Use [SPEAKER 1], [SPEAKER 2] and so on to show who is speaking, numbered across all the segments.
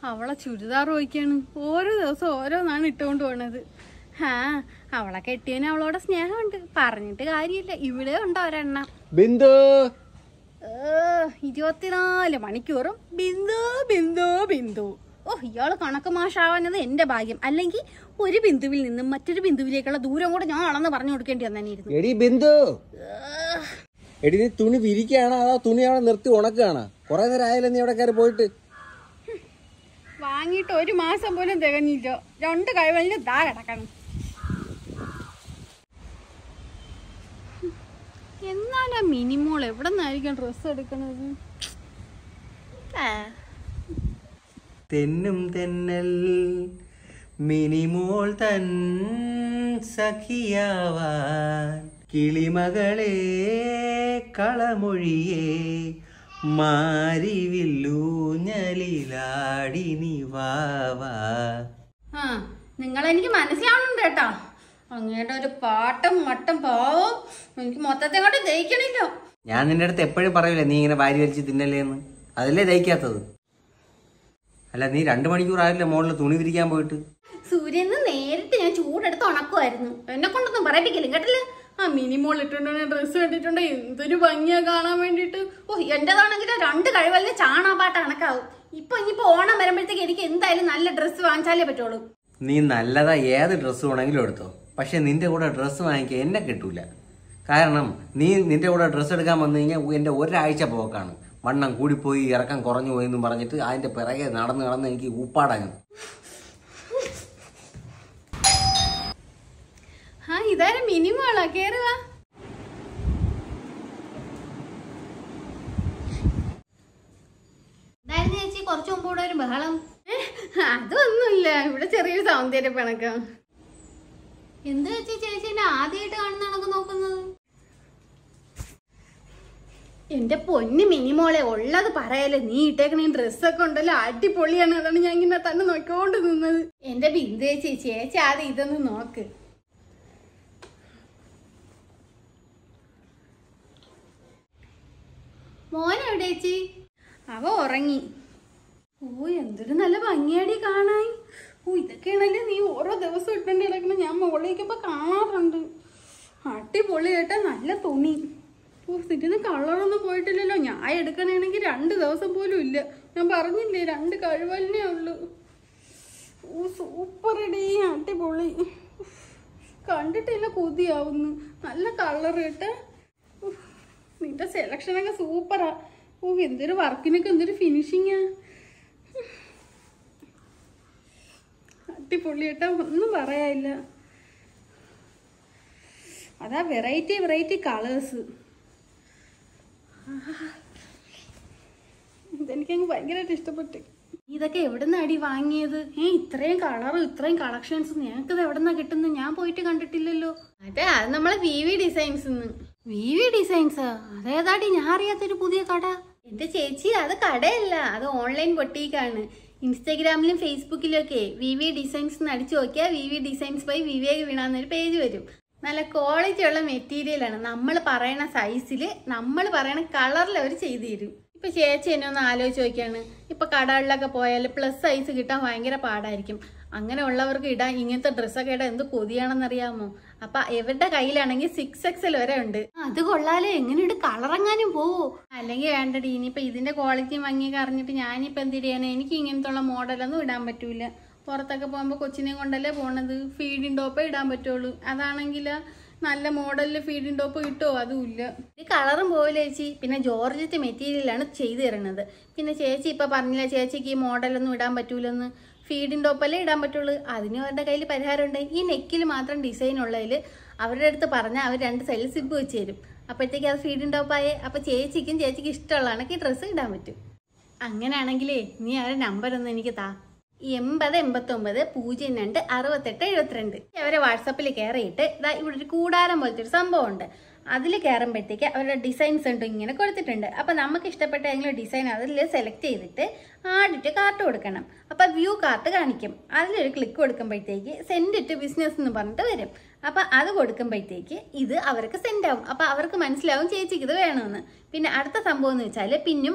[SPEAKER 1] അവളെ ചുരിദാർ നോക്കിയാണ് ഓരോ ദിവസം ഓരോന്നാണ് ഇട്ടുകൊണ്ട് പോണത് ഹാ അവളെ കെട്ടിയവന് അവളോട് സ്നേഹമുണ്ട് പറഞ്ഞിട്ട് കാര്യമില്ല ഇവിടെ ഉണ്ടോ ഒരെണ്ണം
[SPEAKER 2] ബിന്ദു
[SPEAKER 1] ഏ, ഇരുപത്തിനാല് മണിക്കൂറും ബിന്ദു ബിന്ദു ബിന്ദു ഓ ഇയാള് കണക്ക് മാഷാവുന്നത് എന്റെ ഭാഗ്യം അല്ലെങ്കിൽ ഒരു ബിന്ദുവിൽ നിന്നും മറ്റൊരു ബിന്ദുവിലേക്കുള്ള ദൂരം കൂടെ ഞാൻ അളന്ന് പറഞ്ഞു കൊടുക്കേണ്ടി വന്നിരുന്നു
[SPEAKER 2] എടി ബിന്ദു എടി നീ തുണി വിരിക്കുകയാണോ അതോ തുണി അവിടെ നിർത്തി ഉണക്കുകയാണോ കുറെ നേരം ആയാലും നീ അവിടെ കയറി പോയിട്ട്
[SPEAKER 1] വാങ്ങിയിട്ട് ഒരു മാസം പോലും തികഞ്ഞില്ല രണ്ട് കഴിവലിന് ദാ കിടക്കണം എന്നാലും മിനിമോൾ എവിടെ നിന്നായിരിക്കും ഡ്രസ്സ് എടുക്കണത് ആ,
[SPEAKER 2] തെന്നും തെന്നൽ മിനിമോൾ തൻ സഖിയാവാൻ കിളിമകളെ കളമൊഴിയേ മാരിവില്ലൂഞ്ഞലിലാടി നീ വാവാ
[SPEAKER 1] ആ നിങ്ങളെനിക്ക് മനസ്സിലാവുന്നുണ്ട് കേട്ടോ അങ്ങയുടെ ഒരു പാട്ടും മട്ടും പാവം എനിക്ക് മൊത്തത്തെ കൊണ്ട് ജയിക്കണില്ല
[SPEAKER 2] ഞാൻ നിന്റെ അടുത്ത് എപ്പോഴും പറയൂലേ നീ ഇങ്ങനെ വാരി വലിച്ച് തിന്നല്ലേ എന്ന് അതല്ലേ ദഹിക്കാത്തത് അല്ല നീ രണ്ടു മണിക്കൂർ ആയില്ലേ മുകളിൽ തുണി വിരിക്കാൻ പോയിട്ട്
[SPEAKER 1] സൂര്യന്ന് നേരിട്ട് ഞാൻ ചൂടെടുത്ത് ഉണക്കുമായിരുന്നു എന്നെ കൊണ്ടൊന്നും പറയിപ്പിക്കില്ല കേട്ടില്ല ആ മിനിമോൾ ഇട്ടുണ്ട് ഡ്രസ്സ് കണ്ടിട്ടുണ്ട് എന്തൊരു ഭംഗിയാ കാണാൻ വേണ്ടിട്ട് ഓ എന്റേതാണെങ്കിൽ രണ്ട് കഴിവല്ല ചാണാപാട്ട് കണക്കാവും ഇപ്പൊ ഇനിയിപ്പോ ഓണം വരുമ്പോഴത്തേക്ക് എനിക്ക് എന്തായാലും നല്ല ഡ്രസ്സ് വാങ്ങിച്ചാലേ പറ്റുള്ളൂ
[SPEAKER 2] നീ നല്ലതാ ഏത് ഡ്രസ്സ് വേണമെങ്കിലും എടുത്തോ പക്ഷെ നിന്റെ കൂടെ ഡ്രസ്സ് വാങ്ങിക്കാൻ എന്നെ കിട്ടൂല കാരണം നീ നിന്റെ കൂടെ ഡ്രസ്സ് എടുക്കാൻ വന്നു കഴിഞ്ഞാൽ എന്റെ ഒരാഴ്ച പോക്കാണ് വണ്ണം കൂടിപ്പോയി ഇറക്കം കുറഞ്ഞു പോയി എന്നും പറഞ്ഞിട്ട് അതിന്റെ പിറകെ നടന്ന് നടന്ന് എനിക്ക് ഉപ്പാടാങ്ങും
[SPEAKER 1] ആ ഇതാരും മിനിമോളാ കേറുവാ എന്തായിരുന്നു ചേച്ചി കുറച്ചു മുമ്പ് ഇവിടെ ഒരു ബഹളം അതൊന്നുമില്ല ഇവിടെ ചെറിയൊരു സൗന്ദര്യ പിണക്കം എന്ത് ചേച്ചി ചേച്ചി എന്നെ ആദ്യമായിട്ട് കാണുന്ന കണക്ക് നോക്കുന്നത് എന്റെ പൊന്ന് മിനിമോളെ ഉള്ളത് പറയാലോ നീ ഇട്ടേക്കണ ഈ ഡ്രസ്സൊക്കെ ഉണ്ടല്ലോ അടിപൊളിയാണ് അതാണ് ഞാൻ ഇങ്ങനെ തന്നെ നോക്കിക്കൊണ്ട് നിന്നത് എന്റെ ബിന്ദു ചേച്ചി ചേച്ചി ആദ്യം ഇതൊന്ന് നോക്ക് മോൻ എവിടെ ചേച്ചി അവ ഉറങ്ങി ഓ എന്തൊരു നല്ല ഭംഗിയാടി കാണാൻ ഓ ഇതൊക്കെയാണല്ലേ നീ ഓരോ ദിവസം ഇട്ടേണ്ടി കിടക്കണ ഞാൻ മുകളിലേക്കിപ്പോ കാണാറുണ്ട് അടിപൊളി കേട്ടാ നല്ല തുണി ഓ ഇതിന് കളറൊന്നും പോയിട്ടില്ലല്ലോ ഞാൻ എടുക്കണേണെങ്കിൽ രണ്ട് ദിവസം പോലും ഇല്ല ഞാൻ പറഞ്ഞില്ലേ രണ്ട് കഴിവല്ലേ ഉള്ളു ഓ സൂപ്പർ ഇടീ അടിപൊളി കണ്ടിട്ടില്ല കൊതിയാവുന്നു നല്ല കളർ കേട്ടാ ഉഫ്, നിന്റെ സെലക്ഷനൊക്കെ സൂപ്പറാ ഓ എന്തൊരു വർക്കിനൊക്കെ എന്തൊരു ഫിനിഷിങ്ങാ അടിപൊളി കേട്ടാ ഒന്നും പറയാനില്ല അതാ വെറൈറ്റി വെറൈറ്റി കളേഴ്സ് ഇതെനിക്കങ്ങ് ഭയങ്കരമായിട്ട് ഇഷ്ടപ്പെട്ടു ഇതൊക്കെ എവിടുന്ന അടി വാങ്ങിയത് ഏ ഇത്രയും കളറും ഇത്രയും കളക്ഷൻസ് ഞങ്ങൾക്കിത് എവിടുന്നാ കിട്ടുന്നത് ഞാൻ പോയിട്ട് കണ്ടിട്ടില്ലല്ലോ അതെ അത് നമ്മളെ V V designs V V designs അതേതാടി ഞാൻ അറിയാത്തൊരു പുതിയ കട എന്റെ ചേച്ചി അത് കടയല്ല അത് ഓൺലൈൻ ബൊട്ടീക്കാണ് ഇൻസ്റ്റാഗ്രാമിലും ഫേസ്ബുക്കിലും ഒക്കെ വി വി ഡിസൈൻസ് എന്ന് അടിച്ചു നോക്കിയാൽ V V designs by Vivek വീണാന്നൊരു പേജ് വരും നല്ല ക്വാളിറ്റി ഉള്ള മെറ്റീരിയലാണ് നമ്മൾ പറയണ സൈസിൽ നമ്മൾ പറയണ കളറിൽ അവർ ചെയ്തു തരും ഇപ്പൊ ചേച്ചി എന്നെ ഒന്ന് ആലോചിച്ച് നോക്കിയാണ് ഇപ്പൊ കടകളിലൊക്കെ പോയാൽ പ്ലസ് സൈസ് കിട്ടാൻ ഭയങ്കര പാടായിരിക്കും അങ്ങനെ ഉള്ളവർക്ക് ഇടാൻ ഇങ്ങനത്തെ ഡ്രസ്സൊക്കെ ഇടാൻ എന്ത് കൊതിയാണെന്നറിയാമോ അപ്പൊ എവരുടെ കയ്യിലാണെങ്കിൽ സിക്സ് എക്സൽ വരെ ഉണ്ട് അത് കൊള്ളാലോ എങ്ങനെയുണ്ട് കളറങ്ങാനും പോവോ അല്ലെങ്കിൽ വേണ്ടടി ഇനിയിപ്പൊ ഇതിന്റെ ക്വാളിറ്റിയും ഭംഗിയൊക്കെ അറിഞ്ഞിട്ട് ഞാനിപ്പോ എന്ത് ചെയ്യാനാ എനിക്ക് ഇങ്ങനത്തെ ഉള്ള മോഡലൊന്നും ഇടാൻ പറ്റൂല പുറത്തൊക്കെ പോകുമ്പോ കൊച്ചിനെ കൊണ്ടല്ലേ പോണത് ഫീഡിങ് ടോപ്പേ ഇടാൻ പറ്റുള്ളൂ അതാണെങ്കിൽ നല്ല മോഡലിൽ ഫീഡിങ് ടോപ്പ് കിട്ടുമോ അതുമില്ല ഈ കളറും പോവില്ല ചേച്ചി പിന്നെ ജോർജറ്റ് മെറ്റീരിയലാണ് ചെയ്തു തരുന്നത് പിന്നെ ചേച്ചി ഇപ്പൊ പറഞ്ഞില്ല ചേച്ചിക്ക് ഈ മോഡലൊന്നും ഇടാൻ പറ്റൂലെന്ന് ഫീഡിങ് ടോപ്പല്ലേ ഇടാൻ പറ്റുള്ളൂ അതിന് അവരുടെ കയ്യിൽ പരിഹാരമുണ്ട് ഈ നെക്കിൽ മാത്രം ഡിസൈൻ ഉള്ളതിൽ അവരുടെ അടുത്ത് പറഞ്ഞാൽ അവർ രണ്ട് സൈഡിൽ സിബ് വെച്ച് തരും അപ്പോഴത്തേക്ക് അത് ഫീഡിങ് ടോപ്പായേ അപ്പൊ ചേച്ചിക്കും ചേച്ചിക്ക് ഇഷ്ടമുള്ളതാണ് ഈ ഡ്രസ്സ് ഇടാൻ പറ്റും അങ്ങനെയാണെങ്കിലേ നീ അവരുടെ നമ്പർ ഒന്ന് എനിക്ക് താ എൺപത് എൺപത്തൊമ്പത് പൂജ്യം രണ്ട് അറുപത്തെട്ട് എഴുപത്തിരണ്ട് അവരെ വാട്സപ്പിൽ കയറിയിട്ട് ദാ ഇവിടെ ഒരു കൂടാരം പോലത്തെ ഒരു സംഭവം ഉണ്ട് അതിൽ കയറുമ്പോഴത്തേക്ക് അവരുടെ ഡിസൈൻസ് ഉണ്ട് ഇങ്ങനെ കൊടുത്തിട്ടുണ്ട് അപ്പം നമുക്ക് ഇഷ്ടപ്പെട്ട ഏതെങ്കിലും ഡിസൈൻ അതിൽ സെലക്ട് ചെയ്തിട്ട് ആഡിറ്റ് കാർട്ട് കൊടുക്കണം അപ്പം വ്യൂ കാർട്ട് കാണിക്കും അതിലൊരു ക്ലിക്ക് കൊടുക്കുമ്പോഴത്തേക്ക് സെൻഡ് ടു ബിസിനസ് എന്ന് പറഞ്ഞിട്ട് വരും അപ്പം അത് കൊടുക്കുമ്പോഴത്തേക്ക് ഇത് അവർക്ക് സെൻഡ് ആവും അപ്പം അവർക്ക് മനസ്സിലാവും ചേച്ചിക്ക് ഇത് വേണമെന്ന് പിന്നെ അടുത്ത സംഭവം എന്ന് വെച്ചാൽ പിന്നും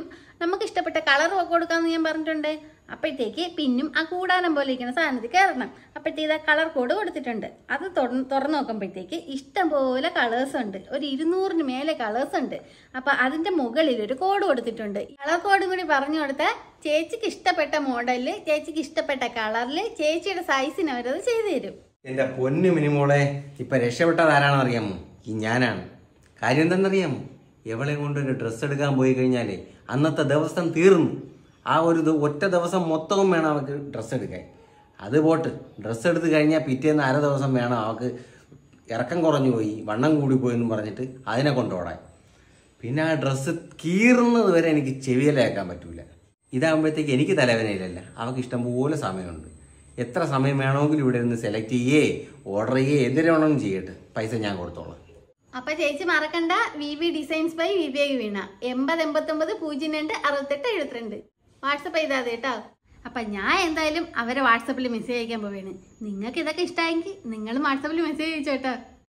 [SPEAKER 1] നമുക്ക് ഇഷ്ടപ്പെട്ട കളർ കൊടുക്കാമെന്ന് ഞാൻ പറഞ്ഞിട്ടുണ്ട് അപ്പോഴത്തേക്ക് പിന്നും ആ കൂടാനം പോലെ ഇരിക്കുന്ന സാധനത്തിൽ കയറണം അപ്പോഴത്തേക്ക് ആ കളർ കോഡ് കൊടുത്തിട്ടുണ്ട് അത് തുറന്ന് തുറന്നു നോക്കുമ്പോഴത്തേക്ക് ഇഷ്ടം പോലെ കളേഴ്സ് ഉണ്ട് ഒരു ഇരുന്നൂറിന് മേലെ കളേഴ്സ് ഉണ്ട് അപ്പൊ അതിന്റെ മുകളിൽ ഒരു കോഡ് കൊടുത്തിട്ടുണ്ട് കളർ കോഡും കൂടി പറഞ്ഞു കൊടുത്താൽ ചേച്ചിക്ക് ഇഷ്ടപ്പെട്ട മോഡലില് ചേച്ചിക്ക് ഇഷ്ടപ്പെട്ട കളറില് ചേച്ചിയുടെ സൈസിന് അവരത് ചെയ്തു തരും
[SPEAKER 2] എന്റെ പൊന്നു മിനിമോളെ ഇപ്പൊ രക്ഷപ്പെട്ടത് ആരാണെന്ന് അറിയാമോ ഈ ഞാനാണ് കാര്യം എന്തെന്നറിയാമോ എവളെ കൊണ്ട് ഒരു ഡ്രസ്സ് എടുക്കാൻ പോയി കഴിഞ്ഞാലേ അന്നത്തെ ദിവസം തീർന്നു ആ ഒരു ദി- ഒറ്റ ദിവസം മൊത്തവും വേണം അവൾക്ക് ഡ്രസ്സ് എടുക്കാൻ അത് പോട്ട് ഡ്രസ്സ് എടുത്ത് കഴിഞ്ഞാൽ പിറ്റേന്ന് അര ദിവസം വേണം അവൾക്ക് ഇറക്കം കുറഞ്ഞു പോയി വണ്ണം കൂടി പോയി എന്ന് പറഞ്ഞിട്ട് അതിനെ കൊണ്ടോടാൻ പിന്നെ ആ ഡ്രസ്സ് കീറുന്നത് വരെ എനിക്ക് ചെവിയിലേക്കാൻ പറ്റൂല ഇതാകുമ്പോഴത്തേക്ക് എനിക്ക് തലവേദനയില്ലല്ല അവൾക്ക് ഇഷ്ടംപോലെ സമയമുണ്ട് എത്ര സമയം വേണമെങ്കിലും ഇവിടെ നിന്ന് സെലക്ട് ചെയ്യേ ഓർഡർ ചെയ്യേ എന്തിനു വേണമെങ്കിലും ചെയ്യട്ടെ പൈസ ഞാൻ കൊടുത്തോളാം
[SPEAKER 1] അപ്പൊ ചേച്ചി മറക്കണ്ട V V designs by Vivek Veena എൺപത് എൺപത്തൊമ്പത് പൂജ്യം രണ്ട് അറുപത്തെട്ട് എഴുപത്തിരണ്ട് വാട്സപ്പ് ചെയ്താൽ മതി കേട്ടോ അപ്പൊ ഞാൻ എന്തായാലും അവരെ വാട്സപ്പിൽ മെസ്സേജ് അയക്കാൻ പോവേണ് നിങ്ങൾക്ക് ഇതൊക്കെ ഇഷ്ടമായെങ്കിൽ നിങ്ങളും വാട്സപ്പിൽ മെസ്സേജ് അയച്ചോട്ടോ